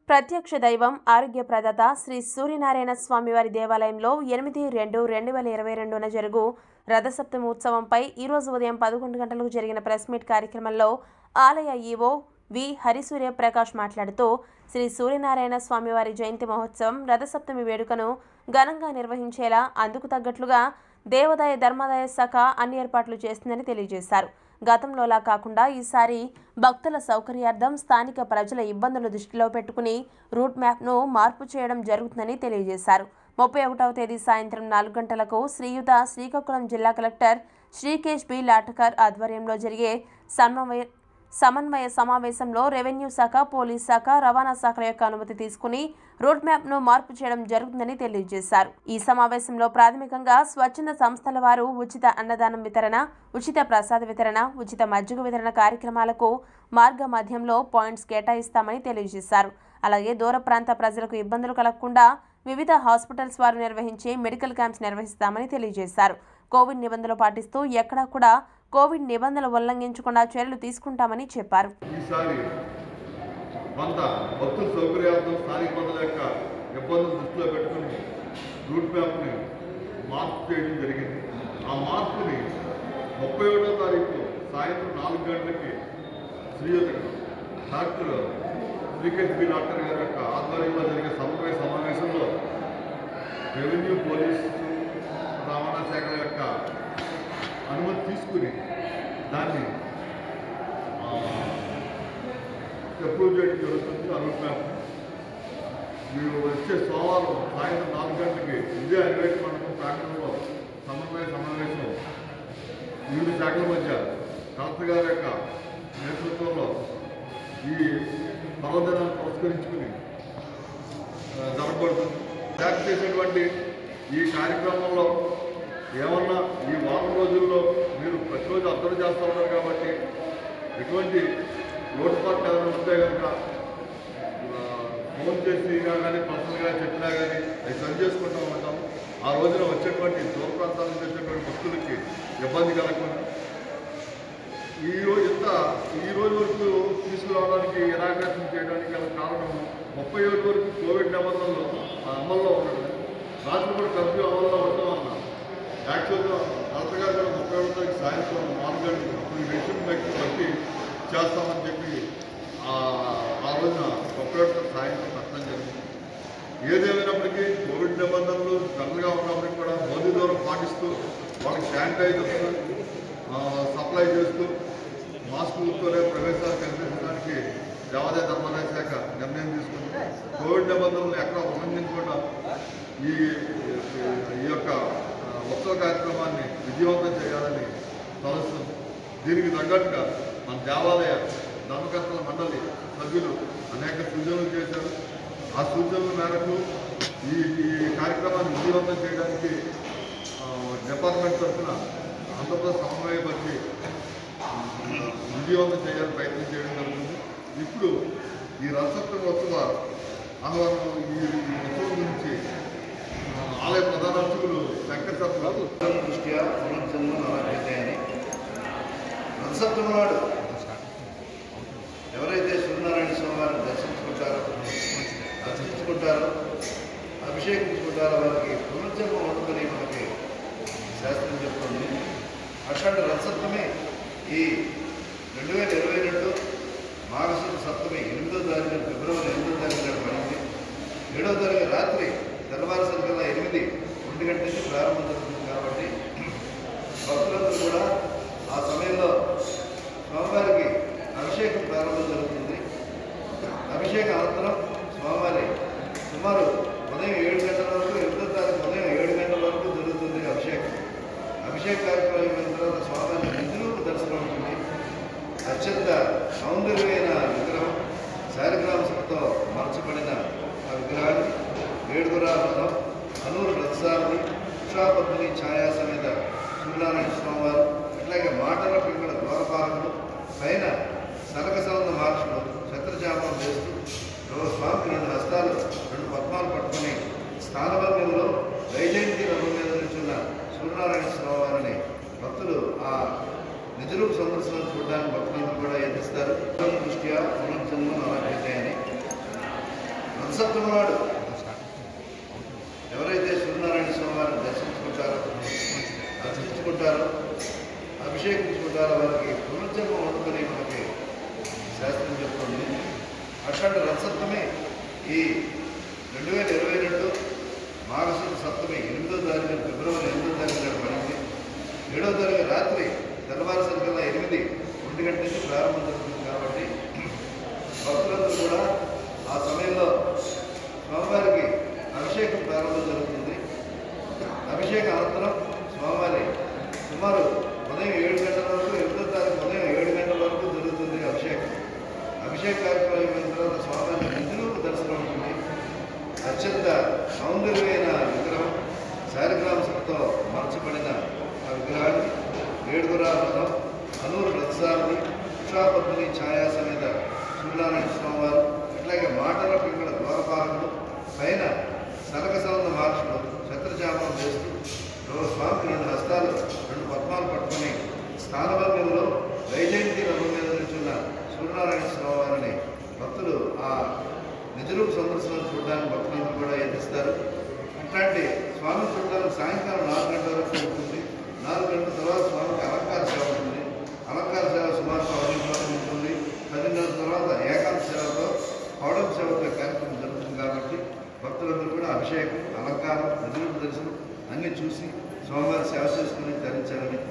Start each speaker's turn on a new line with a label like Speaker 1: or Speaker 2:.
Speaker 1: ప్రత్యక్ష దైవం ఆరోగ్య ప్రదాత శ్రీ సూర్యనారాయణ స్వామివారి దేవాలయంలో ఎనిమిది రెండు రెండు వేల ఇరవై రెండున జరుగు రథసప్తమి ఉత్సవంపై ఈరోజు ఉదయం పదకొండు గంటలకు జరిగిన ప్రెస్ మీట్ కార్యక్రమంలో ఆలయ ఈవో వి హరిసూర్య ప్రకాష్ మాట్లాడుతూ శ్రీ సూర్యనారాయణ స్వామివారి జయంతి మహోత్సవం రథసప్తమి వేడుకను ఘనంగా నిర్వహించేలా అందుకు తగ్గట్లుగా దేవాదాయ ధర్మాదాయ శాఖ అన్ని ఏర్పాట్లు చేస్తుందని తెలియజేశారు గతంలోలా కాకుండా ఈసారి భక్తుల సౌకర్యార్థం స్థానిక ప్రజల ఇబ్బందులు దృష్టిలో పెట్టుకుని రూట్ మ్యాప్ను మార్పు చేయడం జరుగుతుందని తెలియజేశారు ముప్పై ఒకటవ తేదీ సాయంత్రం నాలుగు గంటలకు శ్రీయుత శ్రీకాకుళం జిల్లా కలెక్టర్ శ్రీకేష్ బి లాటకర్ ఆధ్వర్యంలో జరిగే సమన్వయ సమన్వయ సమావేశంలో రెవెన్యూ శాఖ పోలీస్ శాఖ రవాణా శాఖల యొక్క అనుమతి తీసుకుని రోడ్ మ్యాప్ ను మార్పు చేయడం జరుగుతుందని తెలియజేశారు ఈ సమావేశంలో ప్రాథమికంగా స్వచ్ఛంద సంస్థల వారు ఉచిత అన్నదానం వితరణ ఉచిత ప్రసాద వితరణ ఉచిత మజ్జిగ వితరణ కార్యక్రమాలకు మార్గ మధ్యంలో పాయింట్స్ కేటాయిస్తామని తెలియజేశారు అలాగే దూర ప్రాంత ప్రజలకు ఇబ్బందులు కలగకుండా వివిధ హాస్పిటల్స్ వారు నిర్వహించే మెడికల్ క్యాంప్స్ నిర్వహిస్తామని తెలియజేశారు కోవిడ్ నిబంధనలు పాటిస్తూ ఎక్కడా కూడా కోవిడ్ నిబంధనలు ఉల్లంఘించకుండా చర్యలు తీసుకుంటామని చెప్పారు
Speaker 2: ఈసారి కొంత భక్తుల సౌకర్యార్థం స్థానిక ప్రజల యొక్క ఇబ్బందులు దృష్టిలో పెట్టుకుని రూట్ మ్యాప్ని మార్పు చేయడం జరిగింది ఆ మార్పుని ముప్పై ఒకటో తారీఖు సాయంత్రం నాలుగు గంటలకి శ్రీయుత డాక్టర్ శ్రీకేష్ బి డాక్టర్ గారి యొక్క ఆధ్వర్యంలో జరిగే సమన్వయ సమావేశంలో రెవెన్యూ పోలీస్ రవాణా శాఖల యొక్క అనుమతి తీసుకుని దాన్ని అప్రూవ్ చేయడం జరుగుతుంది ఆ రూట్ మ్యాప్ మీరు వచ్చే సోమవారం సాయంత్రం నాలుగు గంటలకి ఇదే అన్వేషణ మండపం ప్రాంగణంలో సమన్వయ సమావేశం వివిధ శాఖల మధ్య కలెక్టర్ గారి యొక్క నేతృత్వంలో ఈ పర్వదినాన్ని పురస్కరించుకుని ఆ, జరగబడుతుంది తయారు చేసేటువంటి ఈ కార్యక్రమంలో ఏమన్నా ఈ వారం రోజుల్లో మీరు ప్రతిరోజు అర్థం చేస్తూ ఉన్నారు కాబట్టి ఎటువంటి లోటుపాట్లు ఏమైనా ఉంటే కనుక ఆ, ఫోన్ చేసి కానీ పర్సనల్గా చెప్పినా కానీ అవి సరి చేసుకుంటూ ఉంటాం ఆ రోజున వచ్చేటువంటి దూర ప్రాంతాల నుంచి వచ్చేటువంటి భక్తులకి ఇబ్బంది కలగకుండా ఈ రోజు ఇంత ఈ రోజు వరకు తీసుకురావడానికి ఇనాగ్రేషన్ చేయడానికి గల కారణం ముప్పై ఏడు వరకు కోవిడ్ నిబంధనలు ఆ అమల్లో ఉండడం రాత్రి కూడా కర్ఫ్యూ అమల్లో ఉండడం వలన యాక్చువల్గా కలెక్టర్ గారు కూడా ముప్పై ఏడు తారీఖు సాయంత్రం నాలుగు గంటలకు అప్పుడు ఈ రేషన్ బ్యాగ్ బట్టి చేస్తామని చెప్పి ఆ ఆ రోజున ముప్పై ఏడు తారీఖు సాయంత్రం కట్టడం జరిగింది ఏదేమైనప్పటికీ కోవిడ్ నిబంధనలు జనరల్గా ఉన్నప్పటికీ కూడా మోదీ దూరం పాటిస్తూ వాళ్ళకి శానిటైజర్స్ సప్లై చేస్తూ మాస్కులతోనే ప్రవేశాలు కల్పించడానికి దేవాదాయ ధర్మాదాయ శాఖ నిర్ణయం తీసుకుంది కోవిడ్ నిబంధనలు ఎక్కడ ఉల్లంఘించకుండా ఈ ఈ యొక్క ఆ, ఉత్సవ కార్యక్రమాన్ని విజయవంతం చేయాలని తలుస్తుంది దీనికి తగ్గట్టుగా మన దేవాలయ ధర్మకర్తల మండలి సభ్యులు అనేక సూచనలు చేశారు ఆ సూచనల మేరకు ఈ ఈ కార్యక్రమాన్ని విజయవంతం చేయడానికి ఆ, డిపార్ట్మెంట్ తరఫున అందరితో సమన్వయపరిచి ఆ, విజయవంతం చేయాలని ప్రయత్నం చేయడం జరుగుతుంది ఇప్పుడు ఈ రథసప్తమి ఉత్సవ ఆహ్వానం ఈ ఈ ఉత్సవం గురించి ఆ, ఆలయ ప్రధాన అర్చకులు శంకర్ సత్రాలు
Speaker 3: దృష్ట్యా పునర్జన్మ అలాగైతేయని రథసప్తమి నాడు ఎవరైతే సూర్యనారాయణ స్వామి వారిని దర్శించుకుంటారో దర్శించుకుంటారో అభిషేకించుకుంటారో వారికి పునర్జన్మ ఉండదని మనకి శాస్త్రం చెప్తుంది అట్లాంటి రథసప్తమి ఈ రెండు వేల ఇరవై రెండు మాఘశుద్ధ సప్తమి ఎనిమిదో తారీఖు ఫిబ్రవరి ఎనిమిదో తారీఖు నాడు పడింది ఏడో తారీఖు రాత్రి తెల్లవారుసరి కల్లా ఎనిమిది ఒంటి గంట నుంచి ప్రారంభం జరుగుతుంది కాబట్టి భక్తులందరూ కూడా ఆ సమయంలో స్వామివారికి అభిషేకం ప్రారంభం జరుగుతుంది అభిషేకం అనంతరం స్వామివారి సుమారు ఉదయం ఏడు గంటల వరకు ఎనిమిదో తారీఖు ఉదయం ఏడు గంటల వరకు జరుగుతుంది అభిషేకం అభిషేక కార్యక్రమం అయిన తర్వాత స్వామివారి నిధులకు దర్శనం ఉంటుంది అత్యంత సౌందర్యమైన విగ్రహం శాలిగ్రామశతో మార్చబడిన ఆ విగ్రహాన్ని ఏడుగుర రథం అనూరు రథసారథి ఉషాపద్మిని ఛాయా సమేత సూర్యనారాయణ స్వామివారు అట్లాగే మాటల పింగళ ద్వారపాలకుడు పైన సనక సౌంద మహర్షులు ఛత్రజామం చేస్తూ ఓ స్వామికి రెండు హస్తాలు రెండు పద్మాలు పట్టుకుని స్థానభంగంలో వైజయంతి రథం మీద నిల్చున్న సూర్యనారాయణ స్వామివారిని భక్తులు ఆ నిజరూప సందర్శనం చూడడానికి భక్తులందరూ కూడా యత్నిస్తారు దృష్ట్యా పునర్జన్మ అలాగైతేయని రథసప్తమి నాడు ఎవరైతే సూర్యనారాయణ స్వామి వారిని దర్శించుకుంటారో దర్శించుకుంటారో అభిషేకించుకుంటారో వారికి పునర్జన్మ ఉండదని మనకి శాస్త్రం చెప్తుంది అట్లాంటి రథసప్తమి ఈ రెండు వేల ఇరవై రెండు మాఘశుద్ధ సప్తమి ఎనిమిదో తారీఖు ఫిబ్రవరి ఎనిమిదో తారీఖు నాడు పడింది ఏడో తారీఖు రాత్రి తెల్లవారుసరికల్లా ఎనిమిది ఒంటి గంట నుంచి ప్రారంభం జరుగుతుంది కాబట్టి భక్తులందరూ కూడా ఆ సమయంలో స్వామివారికి అభిషేకం ప్రారంభం జరుగుతుంది అభిషేకం అనంతరం స్వామివారి సుమారు ఉదయం ఏడు గంటల వరకు ఎనిమిదో తారీఖు ఉదయం ఏడు గంటల వరకు జరుగుతుంది అభిషేకం అభిషేక కార్యక్రమం అయిపోయిన తర్వాత స్వామివారి నిధులకు దర్శనం ఉంటుంది అత్యంత సౌందర్యమైన విగ్రహం శాలిగ్రామసులతో మార్చబడిన ఆ విగ్రహాన్ని ఏడుగురా రథం అనూరు రథసారథి ఉషాపద్మిని ఛాయా సమేత సూర్యనారాయణ స్వామివారు అట్లాగే మాటల పింగళ ద్వారపాలకుడు పైన సనక సౌంద మహర్షులు ఛత్రజాపం చేస్తూ రో- స్వామికి రెండు హస్తాలు రెండు పద్మాలు పట్టుకుని స్థానభంగంలో వైజయంతి రథం మీద నిల్చున్న సూర్యనారాయణ స్వామివారిని భక్తులు ఆ నిజరూప సందర్శనం చూడడానికి భక్తులందరూ కూడా యత్నిస్తారు అట్లాంటి స్వామి చూడడానికి సాయంకాలం నాలుగు గంటల వరకు ఉంటుంది నాలుగు గంటల తర్వాత స్వామికి అలంకార సేవ ఉంటుంది అలంకార సేవ సుమారు పదిహేను వరకు ఉంటుంది పదిన్నర తర్వాత ఏకాంత సేవతో పౌడం సేవతో కార్యక్రమం జరుగుతుంది కాబట్టి భక్తులందరూ కూడా అభిషేకం అలంకారం నిజరూప దర్శనం అన్నీ చూసి స్వామివారి సేవ చేసుకుని ధరించాలని